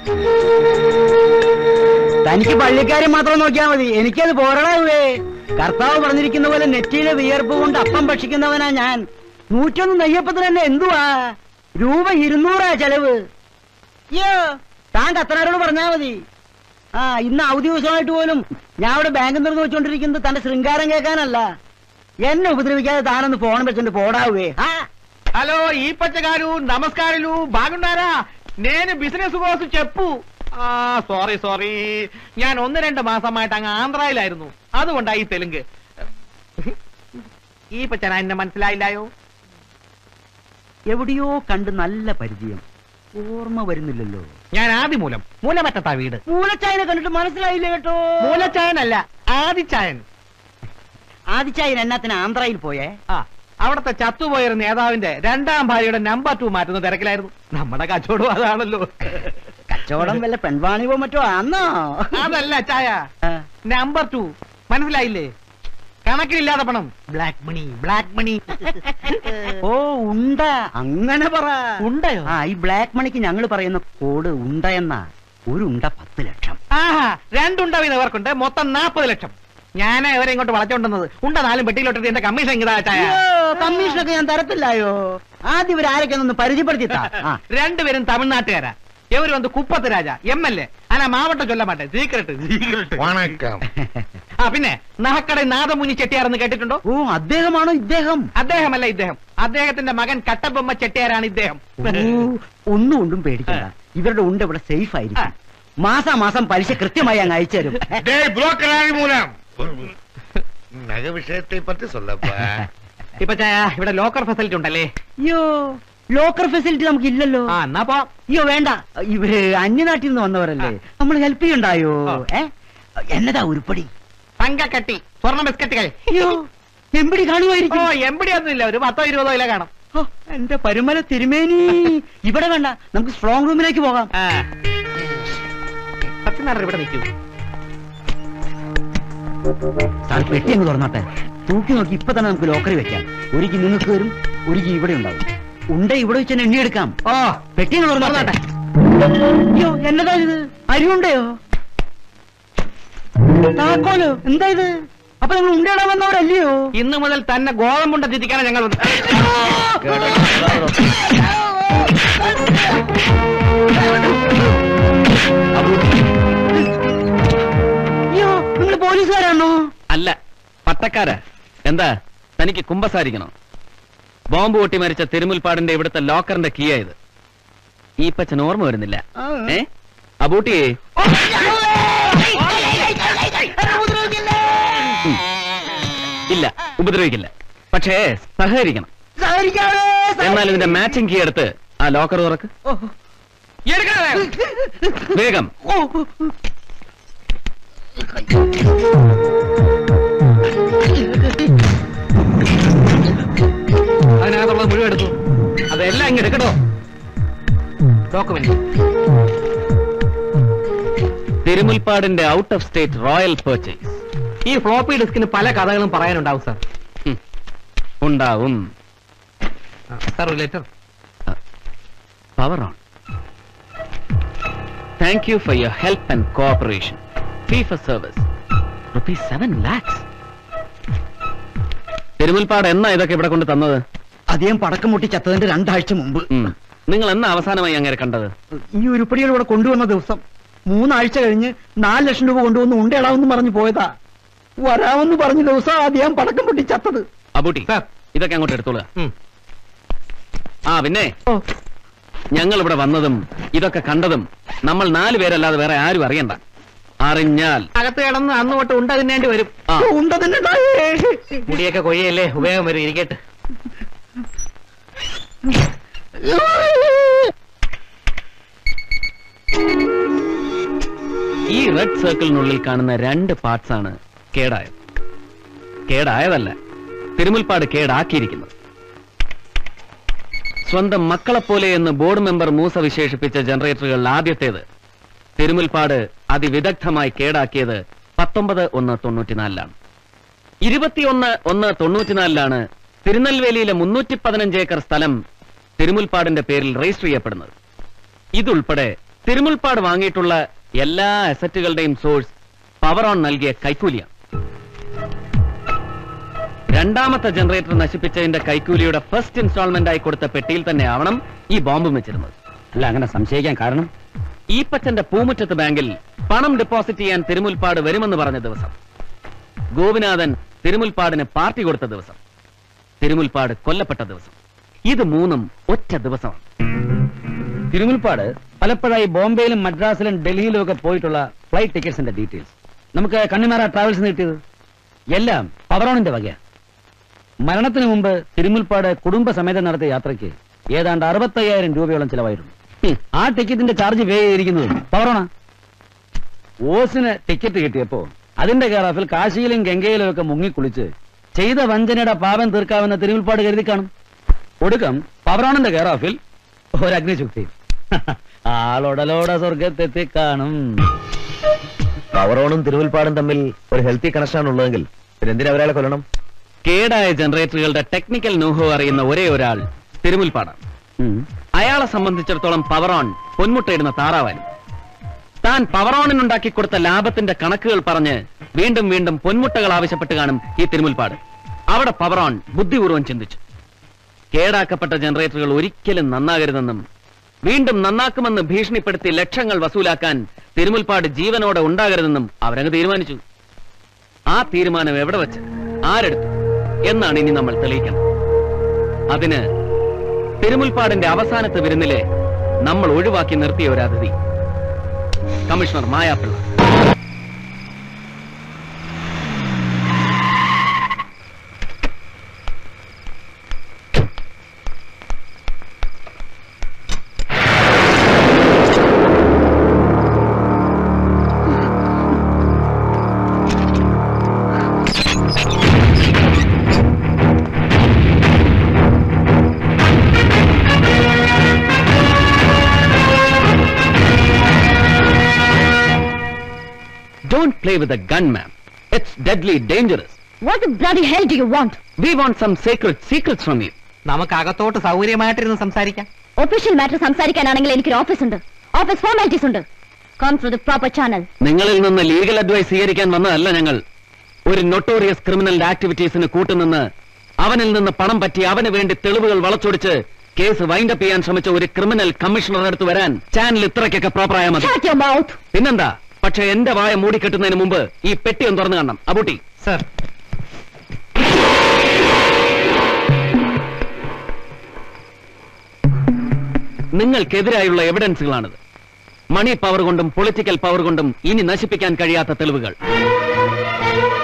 തനിക്ക് പള്ളിക്കാരൻ മാത്രം നോക്കിയാ മതി എനിക്കത് പോരടാവേ കർത്താവ് പറഞ്ഞിരിക്കുന്ന പോലെ നെറ്റിയിലെ വിയർപ്പ് കൊണ്ട് അപ്പം ഭക്ഷിക്കുന്നവനാ ഞാൻ നൂറ്റൊന്ന് നെയ്യപ്പത്തിന് തന്നെ എന്തുവാ രൂപ ഇരുന്നൂറാ ചെലവ് അയ്യോ താൻ കത്തനാരോട് പറഞ്ഞാ മതി ആ ഇന്ന് അവധി ദിവസമായിട്ട് പോലും ഞാൻ അവിടെ ബാങ്കിൽ തുറന്നു വെച്ചോണ്ടിരിക്കുന്നത് തന്റെ ശൃംഗാരം കേൾക്കാനല്ല എന്നെ ఉపద్రవిക്കാതെ താനൊന്ന് ഫോൺ വെച്ചോണ്ട് പോടാവേ ആ హలో ఈ పచ్చగారు నమస్కారాలు బాగున్నారా నేను బిజినెస్ కోసం చెప్పు ആ സോറി സോറി ഞാൻ ഒന്ന് രണ്ട് മാസമായിട്ട് അങ്ങ് ആന്ധ്രയിലായിരുന്നു അതുകൊണ്ടാ ഈ തെലുങ്ക് ഈ പച്ചന എന്നെ മനസ്സിലായില്ലായോ എവിടെയോ കണ്ട് നല്ല പരിചയം ഓർമ്മ വരുന്നില്ലല്ലോ ഞാൻ ആദിമൂലം മൂലമറ്റത്താ വീട് മൂലച്ചായനെ കണ്ടിട്ട് മനസ്സിലായില്ല കേട്ടോ മൂലച്ചായനല്ല ആദിച്ചായൻ ആദിച്ചായൻ എന്നാത്തിന് ആന്ധ്രയിൽ പോയേ ആ അവിടത്തെ ചത്തുപോയൊരു നേതാവിന്റെ രണ്ടാം ഭാര്യയുടെ നമ്പർ ടു മാറ്റുന്ന തിരക്കിലായിരുന്നു നമ്മുടെ കച്ചവടം അതാണല്ലോ കച്ചവടം വല്ല പെൺവാണിവോ മറ്റോ ആന്നോ അതല്ല ചായ ആ. നമ്പർ ടു മനസ്സിലായില്ലേ കണക്കിലില്ലാതെ പണം ബ്ലാക്ക് മണി ബ്ലാക്ക് മണി ഓ ഉണ്ട അങ്ങനെ പറ ഉണ്ടയോ ആ ഈ ബ്ലാക്ക് മണിക്ക് ഞങ്ങൾ പറയുന്ന കോഡ് ഉണ്ട എന്നാ ഒരു ഉണ്ട പത്ത് ലക്ഷം ആഹാ രണ്ടുണ്ടവിന് ഇവർക്കുണ്ട് മൊത്തം നാപ്പത് ലക്ഷം ഞാനാ ഇവരെ ഇങ്ങോട്ട് വളച്ചോണ്ടുന്നത് ഉണ്ട നാലും പെട്ടിയിലോട്ടിട്ട് എന്റെ കമ്മീഷൻ ഇങ്ങതാ ചായ അയ്യോ, കമ്മീഷനൊക്കെ ഞാൻ തരത്തില്ലായോ ആദ്യം ഇവർ ആരൊക്കെ ഒന്ന് പരിചയപ്പെടുത്തിത്താ ആ രണ്ടുപേരും തമിഴ്നാട്ടുകാരാ ഇവര് വന്ന് കുപ്പത്ത് രാജ എം എൽ എ അല്ല മാവട്ടം ചൊല്ല മാട്ടെ സീക്രട്ട് സീക്രട്ട് വണക്കം ആ പിന്നെ നഹക്കട നാദമുനി ചെട്ടിയാരെന്ന് കേട്ടിട്ടുണ്ടോ ഓ അദ്ദേഹമാണോ ഇദ്ദേഹം അദ്ദേഹമല്ല ഇദ്ദേഹം അദ്ദേഹത്തിന്റെ മകൻ കട്ടബൊമ്മ ചെട്ടിയാരാണ് ഇദ്ദേഹം ഓ, ഒന്നും കൊണ്ടും പേടിക്കണ്ട ഇവരുടെ ഉണ്ട് ഇവിടെ സേഫ് ആയിരിക്കും മാസാമാസം പലിശ കൃത്യമായി അങ്ങ് അയച്ചു തരും டேய் புரோக்கர் மூலம் நகை விஷயத்தை பற்றி சொல்லப்பா ഇപ്പൊ ചായ ഇവിടെ ലോക്കർ ഫെസിലിറ്റി ഉണ്ടല്ലേ അയ്യോ ലോക്കർ ഫെസിലിറ്റി നമുക്ക് ഇല്ലല്ലോ ആ എന്നാ പോ അയ്യോ വേണ്ട ഇവര് അന്യനാട്ടിൽ നിന്ന് വന്നവരല്ലേ നമ്മൾ ഹെൽപ്പ് ചെയ്യണ്ടായോ ആ. ഏ എന്നതാ ഉരുപ്പടി തങ്കക്കട്ടി സ്വർണ്ണ ബിസ്ക്കറ്റുകൾ അയ്യോ എമ്പടി ഓ കാണുമായിരിക്കും എമ്പടി ഒന്നുമില്ല ഒരു പത്തോ ഇരുപതോ ഇല കാണും ഓ, എന്റെ പരുമല തിരുമേനി ഇവിടെ വേണ്ട നമുക്ക് സ്ട്രോങ് റൂമിലേക്ക് പോകാം ആ. സത്യനാരായണൻ ഇവിടെ നിൽക്കൂ സാർ പെട്ടി അങ്ങ് തുറന്നാട്ടെ തൂക്കി നോക്കി ഇപ്പൊ തന്നെ നമുക്ക് ലോക്കറി വെക്കാം ഒരിക്കൽ നിങ്ങൾക്ക് വരും ഒരിക്കൽ ഇവിടെ ഉണ്ടാവും ഉണ്ട ഇവിടെ വെച്ച് തന്നെ എണ്ണിയെടുക്കാം ഓ പെട്ടി അങ്ങ് തുറന്നാട്ടെ അയ്യോ എന്നതാ ഇത് അരിയുണ്ടയോ താക്കോലോ എന്താ ഇത് അപ്പൊ നിങ്ങൾ ഉണ്ടയിടാൻ വന്നവരല്ലയോ ഇന്ന് മുതൽ തന്നെ ഗോതമ്പുണ്ട തിരിക്കാനാണ് ഞങ്ങൾ വന്നത്. അയ്യോ നിങ്ങൾ പോലീസുകാരാണോ അല്ല പട്ടക്കാര എന്താ തനിക്ക് കുമ്പസാരിക്കണം ബോംബ് പൊട്ടി മരിച്ച തിരുമുൽപ്പാടിന്റെ ഇവിടുത്തെ ലോക്കറിന്റെ കീ ആയത് ഈ പച്ചൻ ഓർമ്മ വരുന്നില്ല ഏ അബൂട്ടിയെ ഉം. ഇല്ല ഉപദ്രവിക്കില്ല പക്ഷേ സഹകരിക്കണം സഹകരിക്കാവേ, എന്നാൽ ഇതിന്റെ മാച്ചിങ് കീ എടുത്ത് ആ ലോക്കർ തുറക്ക് ഓ, എടുക്കണേ വേഗം ഓ, അതിനകത്തുള്ളത് മുഴുവൻ എടുത്തു അതെല്ലാം ഇങ്ങ് എടുക്കട്ടോ ഡോക്യുമെന്റ് തിരുമുൽപ്പാടിന്റെ out of state royal purchase ഈ ഫ്ലോപ്പി ഡിസ്കിന് പല കഥകളും പറയാനുണ്ടാവും സാർ ഉണ്ടാവും sir letter power on thank you for your help and cooperation fee for service rupees seven lakhs Thirumulpad എന്നാ ഇതൊക്കെ ഇവിടെ കൊണ്ട് തന്നത് അദ്ദേഹം പടക്കം മുട്ടി ചത്തതിന്റെ രണ്ടാഴ്ച മുമ്പ് ഉം. നിങ്ങൾ എന്നാ അവസാനമായി അങ്ങനെ കണ്ടത് ഈ ഉരുപ്പടികൾ ഇവിടെ കൊണ്ടുവന്ന ദിവസം മൂന്നാഴ്ച കഴിഞ്ഞ് നാല് ലക്ഷം രൂപ കൊണ്ടുവന്ന് ഉണ്ടയിടാമെന്ന് പറഞ്ഞു പോയതാ വരാമെന്ന് പറഞ്ഞ ദിവസം അദ്ദേഹം പടക്കം പൊട്ടി ചത്തത് അബൂട്ടി സാർ. ഇതൊക്കെ അങ്ങോട്ട് എടുത്തോളുക ഉം. ആ പിന്നെ ഓ, ഞങ്ങൾ ഇവിടെ വന്നതും ഇതൊക്കെ കണ്ടതും നമ്മൾ നാല് പേരല്ലാതെ വേറെ ആരും അറിയണ്ട അറിഞ്ഞാൽ അകത്ത് കിടന്ന് അന്ന് തൊട്ട് ഉണ്ട തിന്നേണ്ടി വരും ആ ഉണ്ട തന്നെ ഉണ്ടായേ. മുടിയൊക്കെ കൊയ്യല്ലേ ഉപയോഗം വരും ഇരിക്കട്ടെ ഈ റെഡ് സർക്കിളിനുള്ളിൽ കാണുന്ന രണ്ട് പാർട്സ് ആണ് കേടായത് കേടായതല്ല തിരുമുൽപ്പാട് കേടാക്കിയിരിക്കുന്നത് സ്വന്തം മക്കളെപ്പോലെ എന്ന് ബോർഡ് മെമ്പർ മൂസ വിശേഷിപ്പിച്ച ജനറേറ്ററുകളിൽ ആദ്യത്തേത് തിരുമുൽപ്പാട് അതിവിദഗ്ധമായി കേടാക്കിയത് പത്തൊമ്പത് ഒന്ന് തൊണ്ണൂറ്റിനാലിലാണ് ഇരുപത്തിയൊന്ന് ഒന്ന് തൊണ്ണൂറ്റിനാലിലാണ് തിരുനെൽവേലിയിലെ മുന്നൂറ്റി പതിനഞ്ച് ഏക്കർ സ്ഥലം തിരുമുൽപ്പാടിന്റെ പേരിൽ രജിസ്റ്റർ ചെയ്യപ്പെടുന്നത് ഇതുൾപ്പെടെ തിരുമുൽപ്പാട് വാങ്ങിയിട്ടുള്ള എല്ലാ അസറ്റുകളുടെയും സോഴ്സ് പവർ ഓൺ നൽകിയ കൈക്കൂലിയാണ് രണ്ടാമത്തെ ജനറേറ്റർ നശിപ്പിച്ചതിന്റെ കൈക്കൂലിയുടെ ഫസ്റ്റ് ഇൻസ്റ്റാൾമെന്റ് ആയി കൊടുത്ത പെട്ടിയിൽ തന്നെ ആവണം ഈ ബോംബ് വെച്ചിരുന്നത് അല്ല അങ്ങനെ സംശയിക്കാൻ കാരണം ഈ പച്ചന്റെ പൂമുറ്റത്ത് ബാങ്കിൽ പണം ഡെപ്പോസിറ്റ് ചെയ്യാൻ തിരുമുൽപ്പാട് വരുമെന്ന് പറഞ്ഞ ദിവസം ഗോപിനാഥൻ തിരുമുൽപ്പാടിന് പാർട്ടി കൊടുത്ത ദിവസം തിരുമുൽപ്പാട് കൊല്ലപ്പെട്ട ദിവസം ഇത് മൂന്നും ഒറ്റ ദിവസമാണ് തിരുമുൽപ്പാട് പലപ്പോഴായി ബോംബെയിലും മദ്രാസിലും ഡൽഹിയിലും ഒക്കെ പോയിട്ടുള്ള ഫ്ലൈറ്റ് ടിക്കറ്റ്സിന്റെ ഡീറ്റെയിൽസ് നമുക്ക് കണ്ണിമാറ ട്രാവൽസ് കിട്ടിയത് എല്ലാം പവറോണിന്റെ വകയാണ് മരണത്തിന് മുമ്പ് തിരുമുൽപ്പാട് കുടുംബസമേതം നടത്തിയ യാത്രയ്ക്ക് ഏതാണ്ട് അറുപത്തയ്യായിരം രൂപയോളം ചിലവായിരുന്നു ഹും, ആ ടിക്കറ്റിന്റെ ചാർജ് പേ ചെയ്തിരിക്കുന്നത് പവറോണ ഓസിന് ടിക്കറ്റ് കിട്ടിയപ്പോ അതിന്റെ കെയറാഫിൽ കാശിയിലും ഗംഗയിലും ഒക്കെ മുങ്ങിക്കുളിച്ച് ചെയ്ത വഞ്ചനയുടെ പാപം തീർക്കാമെന്ന തിരുമുൽപ്പാട് കരുതി കാണും ഒടുക്കം പവറോണിന്റെ കെയറാഫിൽ ഒരു അഗ്നിശുക്തി ആളൊടലോടെ സ്വർഗത്തെത്തി കാണും പവറോണും തിരുവൽപ്പാടും തമ്മിൽ ഒരു ഹെൽത്തി കണക്ഷൻ ഉള്ളതെങ്കിൽ പിന്നെ എന്തിനാ ഒരാളെ കൊല്ലണം കേടായ ജനറേറ്ററുകളുടെ ടെക്നിക്കൽ നൂഹോ അറിയുന്ന ഒരേ ഒരാൾ തിരുമുൽപ്പാടാണ് ഉം. അയാളെ സംബന്ധിച്ചിടത്തോളം പവറോൺ പൊന്മുട്ടയിടുന്ന താറാവാനും താൻ പവറോണിനുണ്ടാക്കി കൊടുത്ത ലാഭത്തിന്റെ കണക്കുകൾ പറഞ്ഞ് വീണ്ടും വീണ്ടും പൊന്മുട്ടകൾ ആവശ്യപ്പെട്ട് കാണും ഈ തിരുമുൽപ്പാട് അവിടെ പവറോൺ ബുദ്ധിപൂർവ്വം ചിന്തിച്ചു കേടാക്കപ്പെട്ട ജനറേറ്ററുകൾ ഒരിക്കലും നന്നാകരുതെന്നും വീണ്ടും നന്നാക്കുമെന്ന് ഭീഷണിപ്പെടുത്തി ലക്ഷങ്ങൾ വസൂലാക്കാൻ തിരുമുൽപ്പാട് ജീവനോടെ ഉണ്ടാകരുതെന്നും അവരങ്ങ് തീരുമാനിച്ചു ആ തീരുമാനം എവിടെ വെച്ച് ആരെടുത്തു എന്നാണ് ഇനി നമ്മൾ തെളിയിക്കണം അതിന് തിരുമുൽപ്പാടിന്റെ അവസാനത്തെ വിരുന്നിലെ നമ്മൾ ഒഴിവാക്കി നിർത്തിയ ഒരു അതിഥി കമ്മീഷണർ മായാപ്പിള്ള don't play with a gun ma'am it's deadly dangerous What the bloody hell do you want? We want some secret secrets from you നമുക്ക് അകത്തോട്ട് സൗകര്യമായിട്ടിരുന്ന് സംസാരിക്കാം ഒഫീഷ്യൽ മാറ്റർ സംസാരിക്കാനാണെങ്കിൽ എനിക്കൊരു ഓഫീസ് ഉണ്ട് ഓഫീസ് ഫോർമാലിറ്റീസ് ഉണ്ട് come through the proper channel നിങ്ങളിൽ നിന്ന് legal advice സ്വീകരിക്കാൻ വന്നതല്ല ഞങ്ങൾ ഒരു നൊട്ടോറിയസ് ക്രിമിനൽ ആക്ടിവിറ്റീസിന് കൂട്ടുനിന്ന് അവനിൽ നിന്ന് പണം പറ്റി അവന് വേണ്ടി തെളിവുകൾ വളച്ചൊടിച്ച് കേസ് വൈൻഡപ്പ് ചെയ്യാൻ ശ്രമിച്ച ഒരു ക്രിമിനൽ കമ്മീഷണറുടെ അടുത്ത് വരാൻ ചാനൽ ഇത്രയ്ക്കൊക്കെ പ്രോപ്പറായ മതി Shut your mouth. പിന്നെന്താ പക്ഷെ എന്റെ വായ മൂടിക്കെട്ടുന്നതിന് മുമ്പ് ഈ പെട്ടി ഒന്ന് തുറന്നു കാണണം അബൂട്ടി സർ നിങ്ങൾക്കെതിരായുള്ള എവിഡൻസുകളാണിത് മണി പവർ കൊണ്ടും പൊളിറ്റിക്കൽ പവർ കൊണ്ടും ഇനി നശിപ്പിക്കാൻ കഴിയാത്ത തെളിവുകൾ